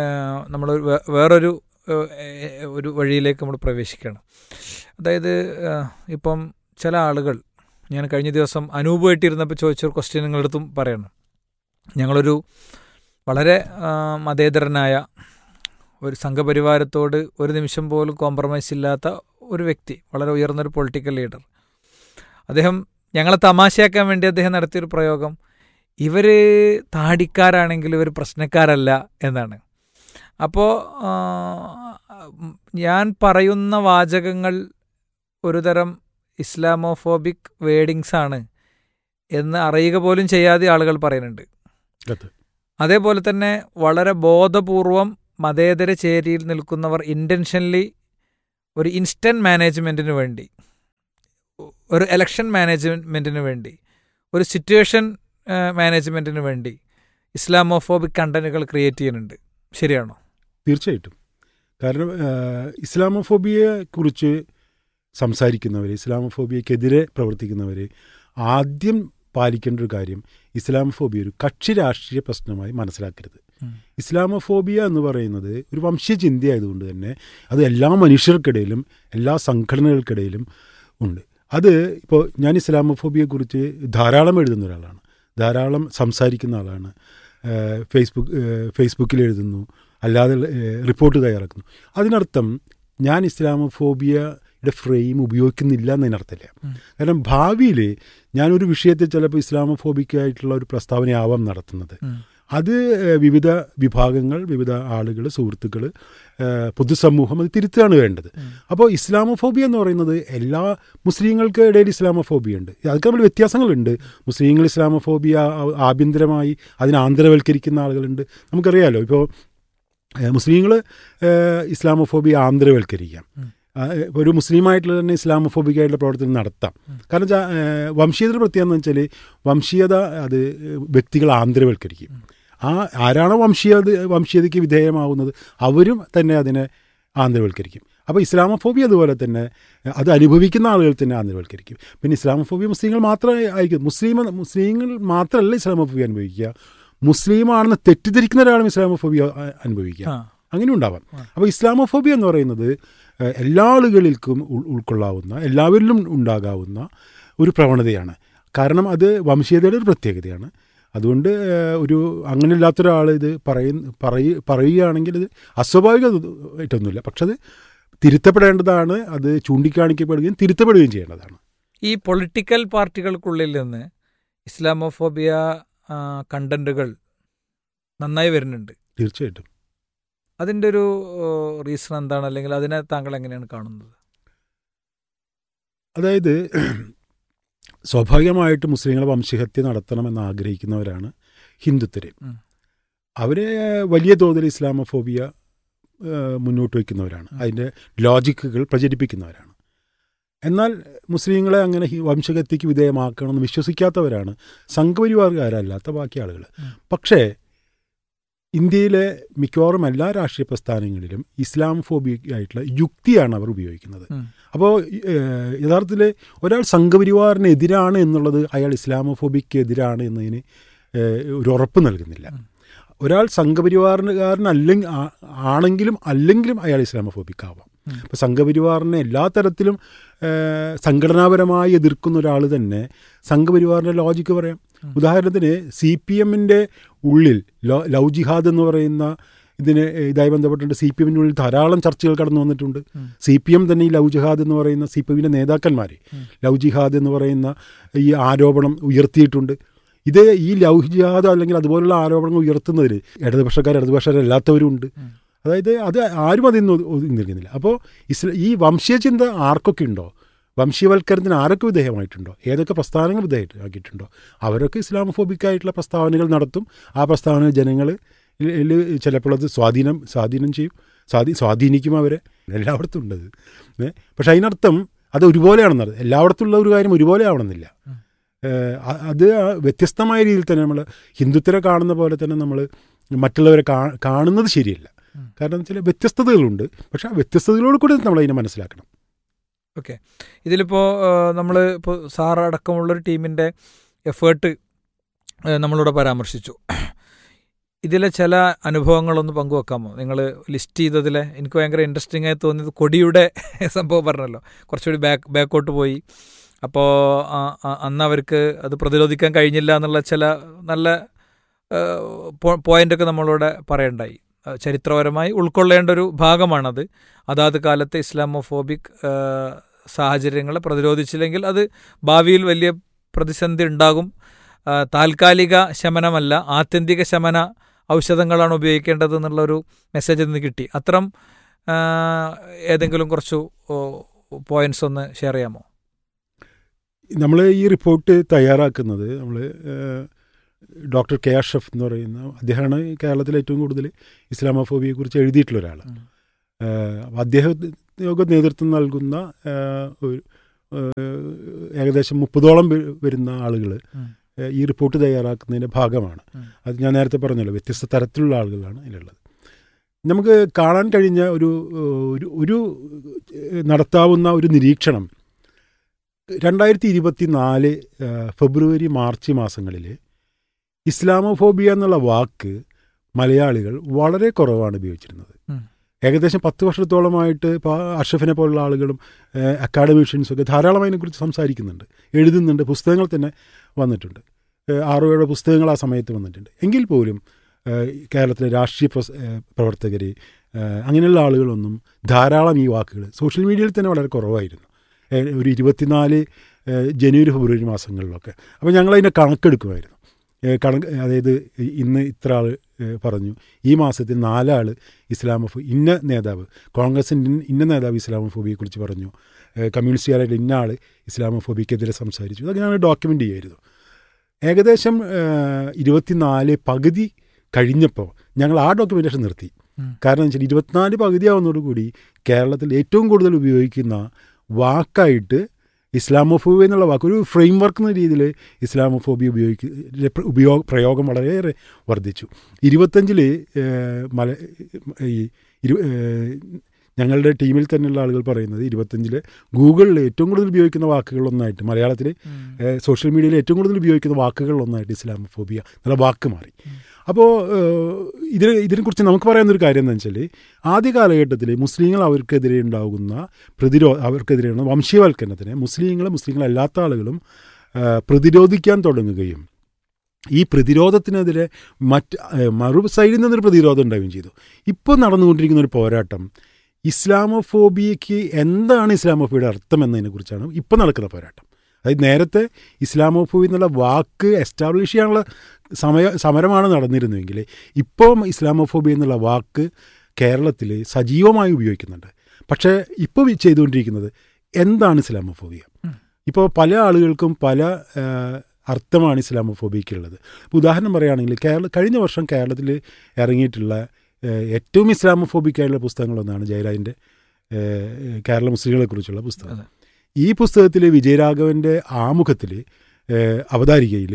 നമ്മൾ വേറൊരു ഏഹ്, ഏഹ്, ഒരു വഴിയിലേക്ക് നമ്മൾ പ്രവേശിക്കണം അതായത് ഏഹ്, ഇപ്പം ചില ആളുകൾ ഞാൻ കഴിഞ്ഞ ദിവസം അനൂപമായിട്ടിരുന്നപ്പോൾ ചോദിച്ചൊരു ക്വസ്റ്റ്യൻ നിങ്ങളുടെ അടുത്തും പറയണം ഞങ്ങളൊരു വളരെ ആ, മതേതരനായ ഒരു സംഘപരിവാരത്തോട് ഒരു നിമിഷം പോലും കോംപ്രമൈസ് ഇല്ലാത്ത ഒരു വ്യക്തി വളരെ ഉയർന്നൊരു പൊളിറ്റിക്കൽ ലീഡർ അദ്ദേഹം ഞങ്ങളെ തമാശയാക്കാൻ വേണ്ടി അദ്ദേഹം നടത്തിയൊരു പ്രയോഗം ഇവർ താടിക്കാരാണെങ്കിൽ ഇവർ പ്രശ്നക്കാരല്ല എന്നാണ് അപ്പോൾ ഞാൻ പറയുന്ന വാചകങ്ങൾ ഒരുതരം ഇസ്ലാമോഫോബിക് വേഡിങ്സ് ആണ് എന്ന് അറിയുക പോലും ചെയ്യാതെ ആളുകൾ പറയുന്നുണ്ട് അതെ. അതേപോലെ തന്നെ വളരെ ബോധപൂർവം മതേതര ചേരിയിൽ നിൽക്കുന്നവർ ഇൻറ്റൻഷനലി ഒരു ഇൻസ്റ്റൻറ്റ് മാനേജ്മെൻറ്റിന് വേണ്ടി ഒരു എലക്ഷൻ മാനേജ്മെൻറ്റിന് വേണ്ടി ഒരു സിറ്റുവേഷൻ മാനേജ്മെൻറ്റിന് വേണ്ടി ഇസ്ലാമോഫോബിക് കണ്ടന്റുകൾ ക്രിയേറ്റ് ചെയ്യുന്നുണ്ട് ശരിയാണോ തീർച്ചയായിട്ടും കാരണം ആഹ്, ഇസ്ലാമോഫോബിയയെ കുറിച്ച് സംസാരിക്കുന്നവർ ഇസ്ലാമോഫോബിയക്കെതിരെ പ്രവർത്തിക്കുന്നവർ ആദ്യം പാലിക്കേണ്ട ഒരു കാര്യം ഇസ്ലാമോഫോബിയ ഒരു കക്ഷി രാഷ്ട്രീയ പ്രശ്നമായി മനസ്സിലാക്കരുത് ഉം. ഇസ്ലാമോഫോബിയ എന്ന് പറയുന്നത് ഒരു വംശീയ ചിന്തയായതുകൊണ്ട് തന്നെ അത് എല്ലാ മനുഷ്യർക്കിടയിലും എല്ലാ സംഘടനകൾക്കിടയിലും ഉണ്ട് അത് ഇപ്പോൾ ഞാൻ ഇസ്ലാമോഫോബിയെക്കുറിച്ച് ധാരാളം എഴുതുന്ന ഒരാളാണ് ധാരാളം സംസാരിക്കുന്ന ആളാണ് ഏഹ് ഫേസ്ബുക്ക് ഏഹ് ഫേസ്ബുക്കിൽ എഴുതുന്നു അല്ലാതെ ഏഹ്, റിപ്പോർട്ട് തയ്യാറാക്കുന്നു അതിനർത്ഥം ഞാൻ ഇസ്ലാമോഫോബിയയുടെ ഫ്രെയിം ഉപയോഗിക്കുന്നില്ല എന്നതിനർത്ഥമില്ല ഉം. കാരണം ഭാവിയിൽ ഞാനൊരു വിഷയത്തിൽ ചിലപ്പോൾ ഇസ്ലാമോഫോബിക്കായിട്ടുള്ള ഒരു പ്രസ്താവനയാവാം നടത്തുന്നത് ഉം. അത് ഏഹ്, വിവിധ വിഭാഗങ്ങൾ വിവിധ ആളുകൾ സുഹൃത്തുക്കൾ പൊതുസമൂഹം അത് തിരുത്തുകയാണ് വേണ്ടത് ഉം. അപ്പോൾ ഇസ്ലാമോഫോബിയ എന്ന് പറയുന്നത് എല്ലാ മുസ്ലിങ്ങൾക്ക് ഇടയിൽ ഇസ്ലാമോഫോബിയ ഉണ്ട് അതൊക്കെ നമ്മൾ വ്യത്യാസങ്ങളുണ്ട് മുസ്ലിങ്ങൾ ഇസ്ലാമോഫോബിയ ആ- ആഭ്യന്തരമായി അതിനെ ആന്തരവൽക്കരിക്കുന്ന ആളുകളുണ്ട് നമുക്കറിയാലോ ഇപ്പോൾ മുസ്ലിങ്ങൾ ഇസ്ലാമോഫോബിയ ആന്തരവൽക്കരിക്കാം ഉം. ആ, ഏഹ്, ഇപ്പൊ ഒരു മുസ്ലിമായിട്ടുള്ള തന്നെ ഇസ്ലാമോഫോബിക്കായിട്ടുള്ള പ്രവർത്തനം നടത്താം കാരണം വെച്ചാൽ വംശീയതയുടെ പ്രത്യേകത എന്ന് വെച്ചാൽ വംശീയത അത് വ്യക്തികൾ ആന്തരവൽക്കരിക്കും ആ ആരാണോ വംശീയത വംശീയതയ്ക്ക് വിധേയമാവുന്നത് അവരും തന്നെ അതിനെ ആന്തരവൽക്കരിക്കും അപ്പോൾ ഇസ്ലാമോഫോബിയ അതുപോലെ തന്നെ ഏഹ്, അത് അനുഭവിക്കുന്ന ആളുകൾ തന്നെ ആന്തരവൽക്കരിക്കും പിന്നെ ഇസ്ലാമോഫോബിയ മുസ്ലിങ്ങൾ മാത്രമേ ആയിരിക്കും മുസ്ലിം മുസ്ലിങ്ങൾ മാത്രമല്ല ഇസ്ലാമോഫോബിയ അനുഭവിക്കുക മുസ്ലിമാണെന്ന് തെറ്റിദ്ധരിക്കുന്ന ഒരാളും ഇസ്ലാമോഫോബിയ അ- അനുഭവിക്കുക ആ അങ്ങനെ ഉണ്ടാവാം ആ. അപ്പോൾ ഇസ്ലാമോഫോബിയ എന്ന് പറയുന്നത് ഏഹ്, എല്ലാ ആളുകളിൽക്കും ഉൾ- ഉൾക്കൊള്ളാവുന്ന എല്ലാവരിലും ഉണ്ടാകാവുന്ന ഒരു പ്രവണതയാണ് കാരണം അത് വംശീയതയുടെ ഒരു പ്രത്യേകതയാണ് അതുകൊണ്ട് ഏഹ്, ഒരു അങ്ങനെ ഇല്ലാത്തൊരാൾ ഇത് പറയുന്ന പറയ പറയുകയാണെങ്കിൽ ഇത് അസ്വാഭാവികമായിട്ടൊന്നുമില്ല പക്ഷെ അത് തിരുത്തപ്പെടേണ്ടതാണ് അത് ചൂണ്ടിക്കാണിക്കപ്പെടുകയും തിരുത്തപ്പെടുകയും ചെയ്യേണ്ടതാണ് ഈ പൊളിറ്റിക്കൽ പാർട്ടികൾക്കുള്ളിൽ നിന്ന് ഇസ്ലാമോഫോബിയ കണ്ടന്റുകൾ നന്നായി വരുന്നുണ്ട് തീർച്ചയായിട്ടും അതിൻ്റെ ഒരു റീസൺ എന്താണ് അല്ലെങ്കിൽ അതിനെ താങ്കൾ എങ്ങനെയാണ് കാണുന്നത് അതായത് സ്വാഭാവികമായിട്ട് മുസ്ലിങ്ങളെ വംശഹത്യ നടത്തണമെന്ന് ആഗ്രഹിക്കുന്നവരാണ് ഹിന്ദുത്വര് ഉം. അവരെ വലിയ തോതിൽ ഇസ്ലാമോഫോബിയ ഏഹ്, മുന്നോട്ട് വയ്ക്കുന്നവരാണ് ഉം. അതിൻ്റെ ലോജിക്കുകൾ പ്രചരിപ്പിക്കുന്നവരാണ് എന്നാൽ മുസ്ലിങ്ങളെ അങ്ങനെ ഹി- വംശഹത്യക്ക് വിധേയമാക്കണമെന്ന് വിശ്വസിക്കാത്തവരാണ് സംഘപരിവാറുകാരല്ലാത്ത ബാക്കി ആളുകൾ ഉം. പക്ഷേ ഇന്ത്യയിലെ മിക്കവാറും എല്ലാ രാഷ്ട്രീയ പ്രസ്ഥാനങ്ങളിലും ഇസ്ലാമോഫോബിക് ആയിട്ടുള്ള യുക്തിയാണ് അവർ ഉപയോഗിക്കുന്നത് ഉം. അപ്പോൾ യഥാർത്ഥത്തിൽ ഒരാൾ സംഘപരിവാറിന് എതിരാണ് എന്നുള്ളത് അയാൾ ഇസ്ലാമോഫോബിക്ക് എതിരാണ് എന്നതിന് ഏഹ്, ഒരു ഉറപ്പ് നൽകുന്നില്ല ഉം. ഒരാൾ സംഘപരിവാറിനുകാരനല്ലെങ്കിൽ ആണെങ്കിലും അല്ലെങ്കിലും അയാൾ ഇസ്ലാമോഫോബിക് ആവാം ഉം. ഇപ്പോൾ സംഘപരിവാറിനെ എല്ലാ തരത്തിലും ഏഹ്, സംഘടനാപരമായി എതിർക്കുന്ന ഒരാൾ തന്നെ സംഘപരിവാറിൻ്റെ ലോജിക്ക് പറയാം ഉം. ഉദാഹരണത്തിന് സി പി എമ്മിൻ്റെ ഉള്ളിൽ ലോ- ലവ് ജിഹാദ് എന്ന് പറയുന്ന ഇതിന് ഇതായി ബന്ധപ്പെട്ടിട്ട് സി പി എമ്മിൻ്റെ ഉള്ളിൽ ധാരാളം ചർച്ചകൾ കടന്നു വന്നിട്ടുണ്ട് ഉം. സി പി എം തന്നെ ഈ ലവ് ജിഹാദ് എന്ന് പറയുന്ന സി പി എമ്മിൻ്റെ നേതാക്കന്മാർ ഉം. ലവ് ജിഹാദ് എന്ന് പറയുന്ന ഈ ആരോപണം ഉയർത്തിയിട്ടുണ്ട് ഇത് ഈ ലവ് ജിഹാദ് അല്ലെങ്കിൽ അതുപോലുള്ള ആരോപണങ്ങൾ ഉയർത്തുന്നതിൽ ഇടതുപക്ഷക്കാർ ഇടതുപക്ഷക്കാരല്ലാത്തവരും ഉണ്ട് ഉം. അതായത് അത് ആരും അതിൽ നിന്ന് ഒതുങ്ങി നിൽക്കുന്നില്ല അപ്പോൾ ഇസ്ല ഈ വംശീയ ചിന്ത ആർക്കൊക്കെ ഉണ്ടോ വംശീയവൽക്കരണത്തിന് ആരൊക്കെ വിധേയമായിട്ടുണ്ടോ ഏതൊക്കെ പ്രസ്ഥാനങ്ങൾ വിധേയമാക്കിയിട്ടുണ്ടോ അവരൊക്കെ ഇസ്ലാമോഫോബിക്കായിട്ടുള്ള പ്രസ്താവനകൾ നടത്തും ആ പ്രസ്താവന ജനങ്ങൾ ചിലപ്പോൾ അത് സ്വാധീനം സ്വാധീനം ചെയ്യും സ്വാധീ സ്വാധീനിക്കും അവരെ എല്ലായിടത്തും ഉണ്ടത് ഏ പക്ഷെ അതിനർത്ഥം അത് ഒരുപോലെയാണെന്നത് എല്ലായിടത്തും ഉള്ള ഒരു കാര്യം ഒരുപോലെ ആവണമെന്നില്ല ഉം. ഏഹ് അ- അത് ആ വ്യത്യസ്തമായ രീതിയിൽ തന്നെ നമ്മൾ ഹിന്ദുത്വരെ കാണുന്ന പോലെ തന്നെ നമ്മൾ മറ്റുള്ളവരെ കാ- കാണുന്നത് ശരിയല്ല ഉം. കാരണം ചില വ്യത്യസ്തതകളുണ്ട് പക്ഷെ ആ വ്യത്യസ്തതകളോട് കൂടി നമ്മൾ അതിനെ മനസ്സിലാക്കണം ഇതിലിപ്പോൾ നമ്മൾ ഇപ്പോൾ സാർ അടക്കമുള്ളൊരു ടീമിൻ്റെ എഫേർട്ട് നമ്മളിവിടെ പരാമർശിച്ചു ഇതിലെ ചില അനുഭവങ്ങളൊന്ന് പങ്കുവെക്കാമോ നിങ്ങൾ ലിസ്റ്റ് ചെയ്തതിലെ എനിക്ക് ഭയങ്കര ഇൻട്രസ്റ്റിംഗ് ആയി തോന്നിയത് കൊടിയുടെ സംഭവം പറഞ്ഞല്ലോ കുറച്ചുകൂടി ബാക്ക് ബാക്കോട്ട് പോയി അപ്പോൾ അന്ന് അവർക്ക് അത് പ്രതിരോധിക്കാൻ കഴിഞ്ഞില്ല എന്നുള്ള ചില നല്ല പോയിൻ്റൊക്കെ നമ്മളോട് പറയണ്ടായി ആ, ചരിത്രപരമായി ഉൾക്കൊള്ളേണ്ട ഒരു ഭാഗമാണത് അതാത് കാലത്തെ ഇസ്ലാമോഫോബിക് ആ, സാഹചര്യങ്ങളെ പ്രതിരോധിച്ചില്ലെങ്കിൽ അത് ഭാവിയിൽ വലിയ പ്രതിസന്ധി ഉണ്ടാകും ആ, താൽക്കാലിക ശമനമല്ല ആത്യന്തിക ശമന ഔഷധങ്ങളാണ് ഉപയോഗിക്കേണ്ടത് എന്നുള്ളൊരു മെസ്സേജ് ഇന്ന് കിട്ടി അത്തരം ആ, ഏതെങ്കിലും കുറച്ചു പോയിന്റ്സ് ഒന്ന് ഷെയർ ചെയ്യാമോ നമ്മൾ ഈ റിപ്പോർട്ട് തയ്യാറാക്കുന്നത് നമ്മൾ ഡോക്ടർ കെ അഷഫ് എന്ന് പറയുന്ന അദ്ദേഹമാണ് കേരളത്തിൽ ഏറ്റവും കൂടുതൽ ഇസ്ലാമോഫോബിയെ കുറിച്ച് എഴുതിയിട്ടുള്ള ഒരാൾ ഉം. അപ്പോൾ അദ്ദേഹത്തിന് നേതൃത്വം നൽകുന്ന ഏഹ്, ഒരു ഏഹ്, ഏകദേശം മുപ്പതോളം വ- വരുന്ന ആളുകൾ ഉം. ഈ റിപ്പോർട്ട് തയ്യാറാക്കുന്നതിൻ്റെ ഭാഗമാണ് ഉം. അത് ഞാൻ നേരത്തെ പറഞ്ഞല്ലോ വ്യത്യസ്ത തരത്തിലുള്ള ആളുകളാണ് ഇതിലുള്ളത് നമുക്ക് കാണാൻ കഴിഞ്ഞ ഒരു ഏഹ്, ഒരു ഒരു ഏഹ്, നടത്താവുന്ന ഒരു നിരീക്ഷണം രണ്ടായിരത്തി ഇരുപത്തി നാല് ഫെബ്രുവരി മാർച്ച് മാസങ്ങളിൽ ഇസ്ലാമോഫോബിയ എന്നുള്ള വാക്ക് മലയാളികൾ വളരെ കുറവാണ് ഉപയോഗിച്ചിരുന്നത് ഉം. ഏകദേശം പത്ത് വർഷത്തോളമായിട്ട് ഇപ്പോൾ അഷഫിനെ പോലുള്ള ആളുകളും അക്കാഡമീഷ്യൻസും ഒക്കെ ധാരാളം അതിനെക്കുറിച്ച് സംസാരിക്കുന്നുണ്ട് എഴുതുന്നുണ്ട് പുസ്തകങ്ങൾ തന്നെ വന്നിട്ടുണ്ട് ഏഹ് ആറോ ഏഴോ പുസ്തകങ്ങൾ ആ സമയത്ത് വന്നിട്ടുണ്ട് എങ്കിൽ പോലും ഏഹ് കേരളത്തിലെ രാഷ്ട്രീയ പ്രവർത്തകർ അങ്ങനെയുള്ള ആളുകളൊന്നും ധാരാളം ഈ വാക്കുകൾ സോഷ്യൽ മീഡിയയിൽ തന്നെ വളരെ കുറവായിരുന്നു ഏഹ് ഒരു ഇരുപത്തിനാല് ഏഹ് ജനുവരി ഫെബ്രുവരി മാസങ്ങളിലൊക്കെ അപ്പോൾ ഞങ്ങളതിൻ്റെ കണക്കെടുക്കുമായിരുന്നു ഏഹ് കണക്ക് അതായത് ഇന്ന് ഇത്ര ആൾ പറഞ്ഞു ഈ മാസത്തിൽ നാലാൾ ഇസ്ലാമോഫോ ഇന്ന നേതാവ് കോൺഗ്രസിൻ്റെ ഇന്ന നേതാവ് ഇസ്ലാമോഫോബിയെക്കുറിച്ച് പറഞ്ഞു ഏഹ് കമ്മ്യൂണിസ്റ്റുകാരായിട്ട് ഇന്ന ആൾ ഇസ്ലാമോഫോബിക്കെതിരെ സംസാരിച്ചു അതൊക്കെ ഞങ്ങൾ ഡോക്യുമെൻ്റ് ചെയ്യുമായിരുന്നു ഏകദേശം ഏഹ് ഇരുപത്തിനാല് പകുതി കഴിഞ്ഞപ്പോൾ ഞങ്ങൾ ആ ഡോക്യുമെൻറ്റേഷൻ നിർത്തി ഉം. കാരണം എന്ന് വെച്ചാൽ ഇരുപത്തിനാല് പകുതിയാവുന്നതോടുകൂടി കേരളത്തിൽ ഏറ്റവും കൂടുതൽ ഉപയോഗിക്കുന്ന വാക്കായിട്ട് ഇസ്ലാമോഫോബി എന്നുള്ള വാക്ക് ഒരു ഫ്രെയിം വർക്ക് എന്ന രീതിയിൽ ഇസ്ലാമോഫോബി ഉപയോഗിക്ക ഉപയോഗ പ്രയോഗം വളരെയേറെ വർദ്ധിച്ചു ഇരുപത്തഞ്ചിൽ മല ഈ ഇരു ഏഹ് ഞങ്ങളുടെ ടീമിൽ തന്നെയുള്ള ആളുകൾ പറയുന്നത് ഇരുപത്തഞ്ചിൽ ഗൂഗിളിൽ ഏറ്റവും കൂടുതൽ ഉപയോഗിക്കുന്ന വാക്കുകളൊന്നായിട്ട് മലയാളത്തിൽ ഏഹ് സോഷ്യൽ മീഡിയയിൽ ഏറ്റവും കൂടുതൽ ഉപയോഗിക്കുന്ന വാക്കുകളിലൊന്നായിട്ട് ഇസ്ലാമോഫോബിയ എന്നുള്ള വാക്ക് മാറി അപ്പോൾ ഇതിന് ഇതിനെക്കുറിച്ച് നമുക്ക് പറയാവുന്നൊരു കാര്യം എന്താ വെച്ചാൽ ആദ്യ കാലഘട്ടത്തിൽ മുസ്ലിങ്ങൾ അവർക്കെതിരെ ഉണ്ടാകുന്ന പ്രതിരോധ അവർക്കെതിരെയുള്ള വംശീയവൽക്കരണത്തിന് മുസ്ലിങ്ങളെ മുസ്ലിങ്ങളല്ലാത്ത ആളുകളും ഏഹ് പ്രതിരോധിക്കാൻ തുടങ്ങുകയും ഈ പ്രതിരോധത്തിനെതിരെ മറ്റ് ഏഹ് മറു സൈഡിൽ നിന്നൊരു പ്രതിരോധം ഉണ്ടാവുകയും ചെയ്തു ഇപ്പോൾ നടന്നുകൊണ്ടിരിക്കുന്ന ഒരു പോരാട്ടം ഇസ്ലാമോഫോബിയയ്ക്ക് എന്താണ് ഇസ്ലാമോഫോബിയുടെ അർത്ഥം എന്നതിനെക്കുറിച്ചാണ് ഇപ്പോൾ നടക്കുന്ന പോരാട്ടം അതായത് നേരത്തെ ഇസ്ലാമോഫോബി എന്നുള്ള വാക്ക് എസ്റ്റാബ്ലിഷ് ചെയ്യാനുള്ള സമയ സമരമാണ് നടന്നിരുന്നുവെങ്കിൽ ഇപ്പോൾ ഇസ്ലാമോഫോബി എന്നുള്ള വാക്ക് കേരളത്തിൽ സജീവമായി ഉപയോഗിക്കുന്നുണ്ട് പക്ഷേ ഇപ്പോൾ ചെയ്തുകൊണ്ടിരിക്കുന്നത് എന്താണ് ഇസ്ലാമോഫോബിയ ഇപ്പോൾ പല ആളുകൾക്കും പല ആ, അർത്ഥമാണ് ഇസ്ലാമോഫോബിയക്കുള്ളത് ഇപ്പോൾ ഉദാഹരണം പറയുകയാണെങ്കിൽ കേരള കഴിഞ്ഞ വർഷം കേരളത്തിൽ ഇറങ്ങിയിട്ടുള്ള ഏഹ്, ഏറ്റവും ഇസ്ലാമോഫോബിക്കായുള്ള പുസ്തകങ്ങളൊന്നാണ് ജയരാജിൻ്റെ ഏഹ്, കേരള മുസ്ലിങ്ങളെക്കുറിച്ചുള്ള പുസ്തകം ഈ പുസ്തകത്തിൽ വിജയരാഘവൻ്റെ ആമുഖത്തിൽ അവതാരികയിൽ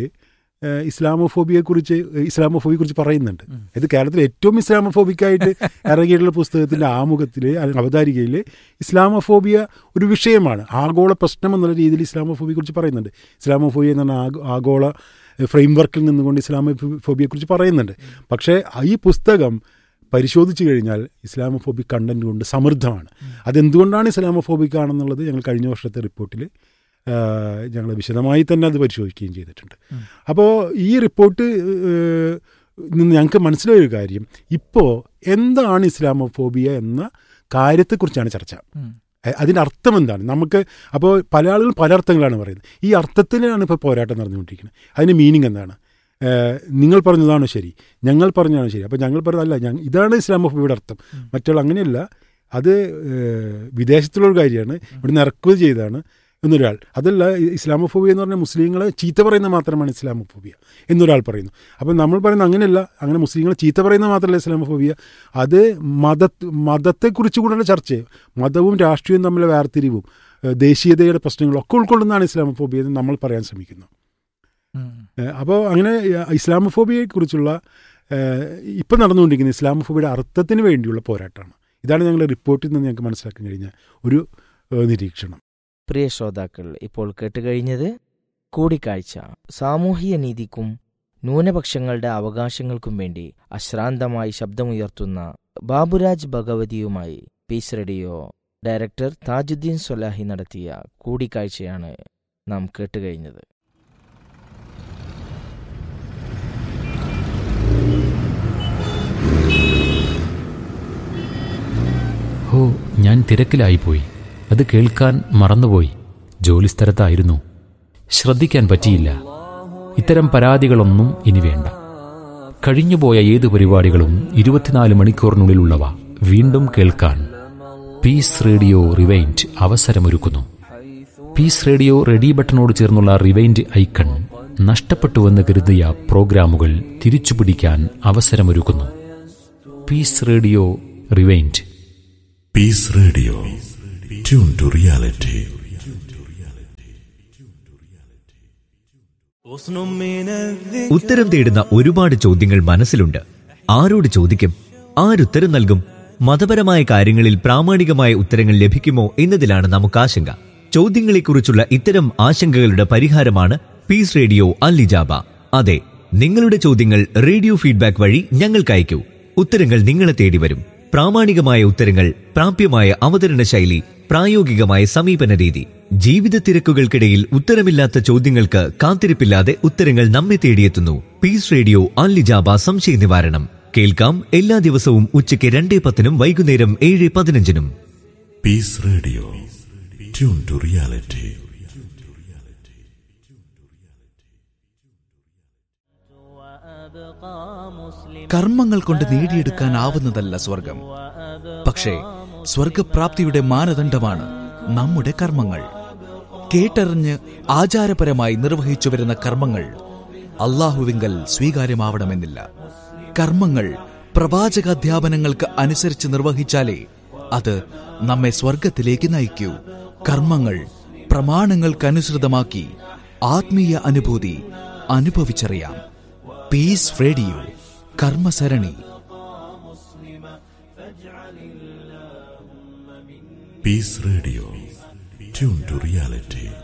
ഇസ്ലാമോഫോബിയെക്കുറിച്ച് ഇസ്ലാമോഫോബിയെക്കുറിച്ച് പറയുന്നുണ്ട് ഇത് കേരളത്തിൽ ഏറ്റവും ഇസ്ലാമോഫോബിക്കായിട്ട് ഇറങ്ങിയിട്ടുള്ള പുസ്തകത്തിൻ്റെ ആമുഖത്തിൽ അവതാരികയിൽ ഇസ്ലാമോഫോബിയ ഒരു വിഷയമാണ് ആഗോള പ്രശ്നം എന്നുള്ള രീതിയിൽ ഇസ്ലാമോഫോബിയെക്കുറിച്ച് പറയുന്നുണ്ട് ഇസ്ലാമോഫോബിയ എന്ന് പറഞ്ഞാൽ ആഗോ- ആഗോള ഫ്രെയിം വർക്കിൽ നിന്നുകൊണ്ട് ഇസ്ലാമോഫോബിയെക്കുറിച്ച് പറയുന്നുണ്ട് പക്ഷേ ഈ പുസ്തകം പരിശോധിച്ചു കഴിഞ്ഞാൽ ഇസ്ലാമോഫോബിക് കണ്ടന്റ് കൊണ്ട് സമൃദ്ധമാണ് അതെന്തുകൊണ്ടാണ് ഇസ്ലാമോഫോബിക് ആണെന്നുള്ളത് ഞങ്ങൾ കഴിഞ്ഞ വർഷത്തെ റിപ്പോർട്ടിൽ ഞങ്ങൾ വിശദമായി തന്നെ അത് പരിശോധിക്കുകയും ചെയ്തിട്ടുണ്ട് അപ്പോൾ ഈ റിപ്പോർട്ട് ഏഹ്, നിന്ന് ഞങ്ങൾക്ക് മനസ്സിലായൊരു കാര്യം ഇപ്പോൾ എന്താണ് ഇസ്ലാമോഫോബിയ എന്ന കാര്യത്തെക്കുറിച്ചാണ് ചർച്ച അ- അതിൻ്റെ അർത്ഥം എന്താണ് നമുക്ക് അപ്പോൾ പല ആളുകളും പല അർത്ഥങ്ങളാണ് പറയുന്നത് ഈ അർത്ഥത്തിലാണ് ഇപ്പോൾ പോരാട്ടം നടന്നുകൊണ്ടിരിക്കുന്നത് അതിന് മീനിങ് എന്താണ് ഏഹ് നിങ്ങൾ പറഞ്ഞതാണോ ശരി ഞങ്ങൾ പറഞ്ഞതാണോ ശരി അപ്പോൾ ഞങ്ങൾ പറഞ്ഞതല്ല ഞങ്ങൾ ഇതാണ് ഇസ്ലാമോഫോബിയുടെ അർത്ഥം മറ്റുള്ള അങ്ങനെയല്ല അത് ഏഹ് വിദേശത്തുള്ളൊരു കാര്യമാണ് ഇവിടുന്ന് ഇറക്കുമതി ചെയ്തതാണ് എന്നൊരാൾ അതല്ല ഇ- ഇസ്ലാമോഫോബിയ എന്ന് പറഞ്ഞാൽ മുസ്ലിങ്ങളെ ചീത്ത പറയുന്നത് മാത്രമാണ് ഇസ്ലാമോഫോബിയ എന്നൊരാൾ പറയുന്നു അപ്പോൾ നമ്മൾ പറയുന്നത് അങ്ങനെയല്ല അങ്ങനെ മുസ്ലിങ്ങളെ ചീത്ത പറയുന്നത് മാത്രമല്ല ഇസ്ലാമോഫോബിയ അത് മത മതത്തെക്കുറിച്ച് കൂടെയുള്ള ചർച്ച മതവും രാഷ്ട്രീയവും തമ്മിലെ വേർതിരിവും ഏഹ് ദേശീയതയുടെ പ്രശ്നങ്ങളും ഒക്കെ ഉൾക്കൊള്ളുന്നതാണ് ഇസ്ലാമോഫോബിയ എന്ന് നമ്മൾ പറയാൻ ശ്രമിക്കുന്നു അപ്പോൾ അങ്ങനെ ഏഹ്, ഇസ്ലാമോഫോബിയയെക്കുറിച്ചുള്ള ഏഹ്, ഇപ്പം നടന്നുകൊണ്ടിരിക്കുന്ന ഇസ്ലാമോഫോബിയുടെ അർത്ഥത്തിന് വേണ്ടിയുള്ള പോരാട്ടമാണ് ഇതാണ് ഞങ്ങളുടെ റിപ്പോർട്ടിൽ നിന്ന് ഞങ്ങൾക്ക് മനസ്സിലാക്കാൻ കഴിഞ്ഞ ഒരു ഏഹ്, നിരീക്ഷണം പ്രിയ ശ്രോതാക്കൾ ഇപ്പോൾ കേട്ടുകഴിഞ്ഞത് കൂടിക്കാഴ്ച സാമൂഹിക നീതിക്കും ന്യൂനപക്ഷങ്ങളുടെ അവകാശങ്ങൾക്കും വേണ്ടി അശ്രാന്തമായി ശബ്ദമുയർത്തുന്ന ബാബുരാജ് ഭഗവതിയുമായി Peace Radio director Thajuddeen Solahi നടത്തിയ കൂടിക്കാഴ്ചയാണ് നാം കേട്ടുകഴിഞ്ഞത് ഓ ഞാൻ തിരക്കിലായിപ്പോയി അത് കേൾക്കാൻ മറന്നുപോയി ജോലിസ്ഥലത്തായിരുന്നു ശ്രദ്ധിക്കാൻ പറ്റിയില്ല ഇത്തരം പരാതികളൊന്നും ഇനി വേണ്ട കഴിഞ്ഞുപോയ ഏത് പരിപാടികളും ഇരുപത്തിനാല് മണിക്കൂറിനുള്ളിലുള്ളവ വീണ്ടും കേൾക്കാൻ പീസ് റേഡിയോ റിവൈൻഡ് അവസരമൊരുക്കുന്നു പീസ് റേഡിയോ റെഡി ബട്ടണോട് ചേർന്നുള്ള റിവൈൻഡ് ഐക്കൺ നഷ്ടപ്പെട്ടുവെന്ന് കരുതിയ പ്രോഗ്രാമുകൾ തിരിച്ചുപിടിക്കാൻ അവസരമൊരുക്കുന്നു Peace Radio rewind Peace Radio. Tune to reality. ഉത്തരം തേടുന്ന ഒരുപാട് ചോദ്യങ്ങൾ മനസ്സിലുണ്ട് ആരോട് ചോദിക്കും ആരുത്തരം നൽകും മതപരമായ കാര്യങ്ങളിൽ പ്രാമാണികമായ ഉത്തരങ്ങൾ ലഭിക്കുമോ എന്നതിലാണ് നമുക്ക് ആശങ്ക ചോദ്യങ്ങളെക്കുറിച്ചുള്ള ഇത്തരം ആശങ്കകളുടെ പരിഹാരമാണ് പീസ് റേഡിയോ അല്ലിജാബ അതെ നിങ്ങളുടെ ചോദ്യങ്ങൾ റേഡിയോ ഫീഡ്ബാക്ക് വഴി ഞങ്ങൾക്ക് അയക്കൂ ഉത്തരങ്ങൾ നിങ്ങളെ തേടി വരും പ്രാമാണികമായ ഉത്തരങ്ങൾ പ്രാപ്യമായ അവതരണ ശൈലി പ്രായോഗികമായ സമീപന രീതി ജീവിത തിരക്കുകൾക്കിടയിൽ ഉത്തരമില്ലാത്ത ചോദ്യങ്ങൾക്ക് കാത്തിരിപ്പില്ലാതെ ഉത്തരങ്ങൾ നമ്മെ തേടിയെത്തുന്നു പീസ് റേഡിയോ അല്ലിജാബ സംശയ നിവാരണം കേൾക്കാം എല്ലാ ദിവസവും ഉച്ചയ്ക്ക് രണ്ടേ പത്തിനും വൈകുന്നേരം ഏഴ് പതിനഞ്ചിനും Peace Radio. Tune to reality. കർമ്മങ്ങൾ കൊണ്ട് നേടിയെടുക്കാനാവുന്നതല്ല സ്വർഗം പക്ഷേ സ്വർഗപ്രാപ്തിയുടെ മാനദണ്ഡമാണ് നമ്മുടെ കർമ്മങ്ങൾ കേട്ടറിഞ്ഞ് ആചാരപരമായി നിർവഹിച്ചു വരുന്ന കർമ്മങ്ങൾ അള്ളാഹുവിങ്കൽ സ്വീകാര്യമാവണമെന്നില്ല കർമ്മങ്ങൾ പ്രവാചകാധ്യാപനങ്ങൾക്ക് അനുസരിച്ച് നിർവഹിച്ചാലേ അത് നമ്മെ സ്വർഗത്തിലേക്ക് നയിക്കൂ കർമ്മങ്ങൾ പ്രമാണങ്ങൾക്കനുസൃതമാക്കി ആത്മീയ അനുഭൂതി അനുഭവിച്ചറിയാം പീസ് റേഡിയോ കർമ്മസരണി Peace Radio. Tune to reality.